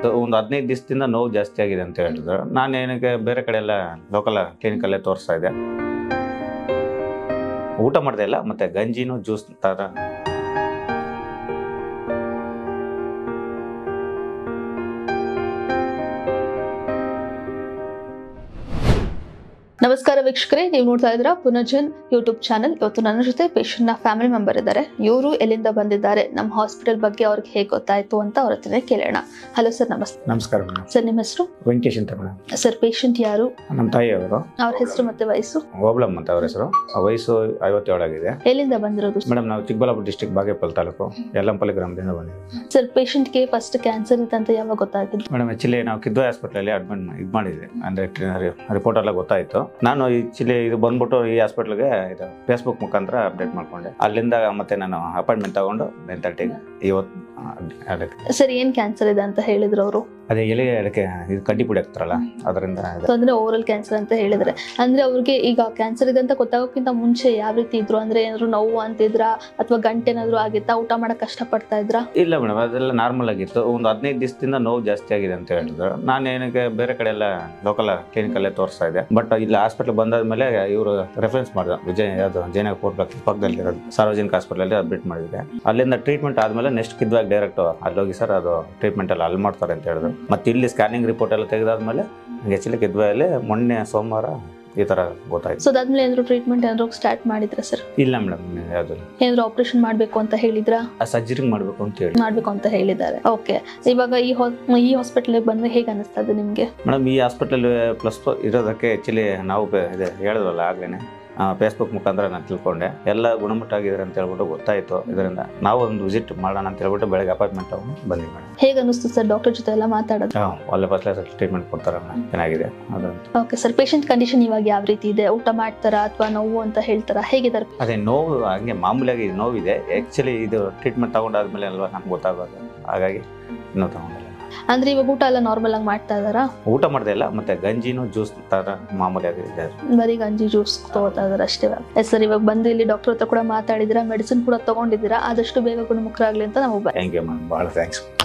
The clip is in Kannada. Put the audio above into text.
ಒಂದು ಹದಿನೈದು ದಿವಸದಿಂದ ನೋವು ಜಾಸ್ತಿ ಆಗಿದೆ ಅಂತ ಹೇಳಿದ್ರು ನಾನು ಏನಕ್ಕೆ ಬೇರೆ ಕಡೆ ಎಲ್ಲ ಲೋಕಲ್ ಕ್ಲಿನಿಕಲ್ಲೇ ತೋರಿಸ್ತಾ ಇದ್ದೆ ಊಟ ಮಾಡ್ದೆ ಇಲ್ಲ ಮತ್ತೆ ಗಂಜಿನೂ ಜ್ಯೂಸ್ ತರ ನಮಸ್ಕಾರ ವೀಕ್ಷಕರೇ ನೀವು ನೋಡ್ತಾ ಇದ್ರ ಪುನರ್ಜನ್ ಯೂಟ್ಯೂಬ್ ಚಾನಲ್ ಇವತ್ತು ನನ್ನ ಜೊತೆ ಪೇಷಂಟ್ ನ ಫ್ಯಾಮಿಲಿ ಮೆಂಬರ್ ಇದ್ದಾರೆ ಇವರು ಎಲ್ಲಿಂದ ಬಂದಿದ್ದಾರೆ ನಮ್ಮ ಹಾಸ್ಪಿಟಲ್ ಬಗ್ಗೆ ಅವ್ರಿಗೆ ಹೇಗೆ ಗೊತ್ತಾಯ್ತು ಅಂತ ಅವ್ರ ಹತ್ರನೇ ಕೇಳೋಣ ಹಲೋ ಸರ್ ನಮಸ್ತೆ ನಮಸ್ಕಾರ ಮೇಡಮ್ ಸರ್ ನಿಮ್ಮ ಹೆಸರು ವೆಂಕಟೇಶ್ ಅಂತ ಮೇಡಮ್ ಸರ್ ಪೇಷಂಟ್ ಯಾರು ನಮ್ಮ ತಾಯಿಯವರು ಅವ್ರ ಹೆಸರು ಮತ್ತೆ ವಯಸ್ಸು ಓಬ್ಳಮ್ ಅಂತ ಅವ್ರ ಹೆಸರು ಆ ವಯಸ್ಸು ಐವತ್ತೇಳಾಗಿದೆ ಎಲ್ಲಿಂದ ಬಂದಿರೋದು ಮೇಡಮ್ ನಾವು ಚಿಕ್ಕಬಳ್ಳಾಪುರ ಡಿಸ್ಟಿಕ್ ಬಾಗೇಪಲ್ಲಿ ತಾಲೂಕು ಯಲ್ಲಂಪಲ್ಲಿ ಗ್ರಾಮದಿಂದ ಬಂದಿದ್ದೀವಿ ಸರ್ ಪೇಷಂಟ್ಗೆ ಫಸ್ಟ್ ಕ್ಯಾನ್ಸರ್ ಇದೆ ಅಂತ ಯಾವಾಗ ಗೊತ್ತಾಗಿದ್ದು ಮೇಡಮ್ ಆ್ಯಕ್ಚುಲಿ ನಾವು ಕಿದ್ವಾಯ್ ಹಾಸ್ಪಿಟ್ಲಲ್ಲಿ ಅಡ್ಮಿಟ್ ಇದು ಮಾಡಿದ್ವಿ ಅಂದರೆ ರಿಪೋರ್ಟ್ ಎಲ್ಲ ಗೊತ್ತಾಯಿತು ನಾನು ಆ್ಯಕ್ಚುಲಿ ಇದು ಬಂದ್ಬಿಟ್ಟು ಈ ಹಾಸ್ಪಿಟ್ಲಿಗೆ ಇದು ಫೇಸ್ಬುಕ್ ಮುಖಾಂತರ ಅಪ್ಡೇಟ್ ಮಾಡ್ಕೊಂಡೆ ಅಲ್ಲಿಂದ ಮತ್ತೆ ನಾನು ಅಪಾಯಿಂಟ್ಮೆಂಟ್ ತಗೊಂಡು ನೈನ್ ತರ್ಟಿಗೆ ಇವತ್ತು ಆ, ಅದಕ್ಕೆ ಸರ್ ಏನ್ ಕ್ಯಾನ್ಸರ್ ಇದೆ ಅಂತ ಹೇಳಿದ್ರು ಅವರು ಅದೇ ಎಲೆ ಅದಕ್ಕೆ ಇದು ಕಡ್ಡಿ ಪುಡಿ ಹಾಕ್ತಾರಲ್ಲ ಅದರಿಂದ ಇದು ಸೊ ಅಂದ್ರೆ ಓರಲ್ ಕ್ಯಾನ್ಸರ್ ಅಂತ ಹೇಳಿದ್ರೆ ಅಂದ್ರೆ ಅವ್ರಿಗೆ ಈಗ ಕ್ಯಾನ್ಸರ್ ಇದೆ ಅಂತ ಗೊತ್ತಾಗೋಕ್ಕಿಂತ ಮುಂಚೆ ಯಾವ ರೀತಿ ಇದ್ರು ಅಂದ್ರೆ ಏನಾದ್ರು ನೋವು ಅಂತಿದ್ರಾ ಅಥವಾ ಗಂಟೆ ಏನಾದ್ರು ಆಗಿತ್ತಾ ಊಟ ಮಾಡಕ್ ಕಷ್ಟ ಪಡ್ತಾ ಇದ್ರಾ ಇಲ್ಲ ಮೇಡಮ್ ಅದೆಲ್ಲ ನಾರ್ಮಲ್ ಆಗಿತ್ತು ಒಂದು ಹದಿನೈದು ದಿವಸದಿಂದ ನೋವು ಜಾಸ್ತಿ ಆಗಿದೆ ಅಂತ ಹೇಳಿದ್ರು ನಾನು ಏನಕ್ಕೆ ಬೇರೆ ಕಡೆ ಎಲ್ಲ ಲೋಕಲ್ ಕ್ಲಿನಿಕಲ್ಲೇ ತೋರಿಸ್ತಾ ಇದ್ದೆ ಬಟ್ ಇಲ್ಲಿ ಹಾಸ್ಪಿಟ್ಲ್ ಬಂದಾದ್ಮೇಲೆ ಇವರು ರೆಫರೆನ್ಸ್ ಮಾಡಿದ ವಿಜಯ್ ಯಾವುದು ಜಯನಗರ ಪಕ್ಕದಲ್ಲಿ ಇರೋದು ಸಾರ್ವಜನಿಕ ಹಾಸ್ಪಿಟಲಲ್ಲಿ ಅಡ್ಮಿಟ್ ಮಾಡಿದ್ದೆ ಅಲ್ಲಿಂದ ಟ್ರೀಟ್ಮೆಂಟ್ ಆದಮೇಲೆ ನೆಕ್ಸ್ಟ್ ಕಿದ್ವಾಗ ಡೈರೆಕ್ಟ್ ಅಲ್ಲಿ ಹೋಗಿ ಸರ್ ಅದು ಟ್ರೀಟ್ಮೆಂಟ್ ಎಲ್ಲ ಅಲ್ಲಿ ಮಾಡ್ತಾರೆ ಅಂತ ಹೇಳಿದ್ರು ಮತ್ತೆ ಇಲ್ಲಿ ಸ್ಕ್ಯಾನಿಂಗ್ ರಿಪೋರ್ಟ್ ಎಲ್ಲ ತೆಗೆದಾದ್ಮೇಲೆ ಆ್ಯಕ್ಚುಲಿ ಕಿದ್ವಾಯಲ್ಲಿ ಮೊನ್ನೆ ಸೋಮವಾರ ಈ ಥರ ಗೊತ್ತಾಯ್ತು ಸೊ ಅದಾದ್ಮೇಲೆ ಏನಾದ್ರು ಟ್ರೀಟ್ಮೆಂಟ್ ಏನಾದ್ರು ಸ್ಟಾರ್ಟ್ ಮಾಡಿದ್ರ ಸರ್ ಇಲ್ಲ ಮೇಡಮ್ ಯಾವುದು ಏನಾದ್ರು ಆಪರೇಷನ್ ಮಾಡ್ಬೇಕು ಅಂತ ಹೇಳಿದ್ರಾ ಸರ್ಜರಿ ಮಾಡಬೇಕು ಅಂತ ಹೇಳಿ ಮಾಡ್ಬೇಕು ಅಂತ ಹೇಳಿದ್ದಾರೆ ಓಕೆ ಇವಾಗ ಈ ಹಾ- ಈ ಹಾಸ್ಪಿಟಲ್ ಬಂದ್ರೆ ಹೇಗೆ ಅನಿಸ್ತಾ ಇದೆ ನಿಮ್ಗೆ ಮೇಡಮ್ ಈ ಹಾಸ್ಪಿಟಲ್ ಪ್ಲಸ್ ಇರೋದಕ್ಕೆ ಆ್ಯಕ್ಚುಲಿ ನಾವು ಬೆ- ಇದೆ ಹೇಳಿದ್ವಲ್ಲ ಆಗ್ಲೇ ಫೇಸ್ಬುಕ್ ಮುಖಾಂತರ ನಾನು ತಿಳ್ಕೊಂಡೆ ಎಲ್ಲ ಗುಣಮಟ್ಟ ಆಗಿದ್ದಾರೆ ಅಂತ ಹೇಳ್ಬಿಟ್ಟು ಗೊತ್ತಾಯಿತು ಇದರಿಂದ ನಾವು ಒಂದು ವಿಸಿಟ್ ಮಾಡೋಣ ಅಂತ ಹೇಳ್ಬಿಟ್ಟು ಬೆಳಗ್ಗೆ ಅಪಾಯಿಂಟ್ಮೆಂಟ್ ತಗೊಂಡು ಬಂದ್ವಿ ಮೇಡಮ್ ಹೇಗೆ ಅನಿಸ್ತು ಸರ್ ಡಾಕ್ಟರ್ ಜೊತೆ ಎಲ್ಲ ಮಾತಾಡೋದು ಹಾಂ ಒಳ್ಳೆ ಫಸ್ಟ್ ಕ್ಲಾಸ್ ಟ್ರೀಟ್ಮೆಂಟ್ ಕೊಡ್ತಾರೆ ಮೇಡಮ್ ಚೆನ್ನಾಗಿದೆ ಅದಂತ ಓಕೆ ಸರ್ ಪೇಷಂಟ್ ಕಂಡೀಷನ್ ಇವಾಗ ಯಾವ ರೀತಿ ಇದೆ ಊಟ ಮಾಡ್ತಾರಾ ಅಥವಾ ನೋವು ಅಂತ ಹೇಳ್ತಾರಾ ಹೇಗಿದ್ದಾರೆ ಅದೇ ನೋವು ಹಂಗೆ ಮಾಮೂಲಿಯಾಗಿ ನೋವಿದೆ ಆ್ಯಕ್ಚುಲಿ ಇದು ಟ್ರೀಟ್ಮೆಂಟ್ ತಗೊಂಡಾದ್ಮೇಲೆ ಅಲ್ವಾ ನಮ್ಗೆ ಗೊತ್ತಾಗೋದು ಹಾಗಾಗಿ ಇನ್ನೂ ತಗೊಂಡಿಲ್ಲ ಅಂದ್ರೆ ಇವಾಗ ಊಟ ಎಲ್ಲ ನಾರ್ಮಲ್ ಆಗಿ ಮಾಡ್ತಾ ಇದಾರಾ ಊಟ ಮಾಡ್ದೆ ಇಲ್ಲ ಮತ್ತೆ ಗಂಜಿನೂ ಜ್ಯೂಸ್ ಥರ ಮಾಮೂಲಿಯಾಗಿ ಇದೆ ಬರೀ ಗಂಜಿ ಜ್ಯೂಸ್ ತಗೋತಾ ಇದಾರೆ ಅಷ್ಟೇ ಎಸ್ ಸರ್ ಇವಾಗ ಬಂದು ಇಲ್ಲಿ ಡಾಕ್ಟರ್ ಹತ್ರ ಕೂಡ ಮಾತಾಡಿದಿರಾ ಮೆಡಿಸಿನ್ ಕೂಡ ತಗೊಂಡಿದ್ದೀರಾ ಆದಷ್ಟು ಬೇಗ ಗುಣಮುಖರಾಗ್ಲಿ ಅಂತ ನಾವು ಥ್ಯಾಂಕ್ ಯು ಮ್ಯಾಮ್ ಭಾಳ ಥ್ಯಾಂಕ್ಸ್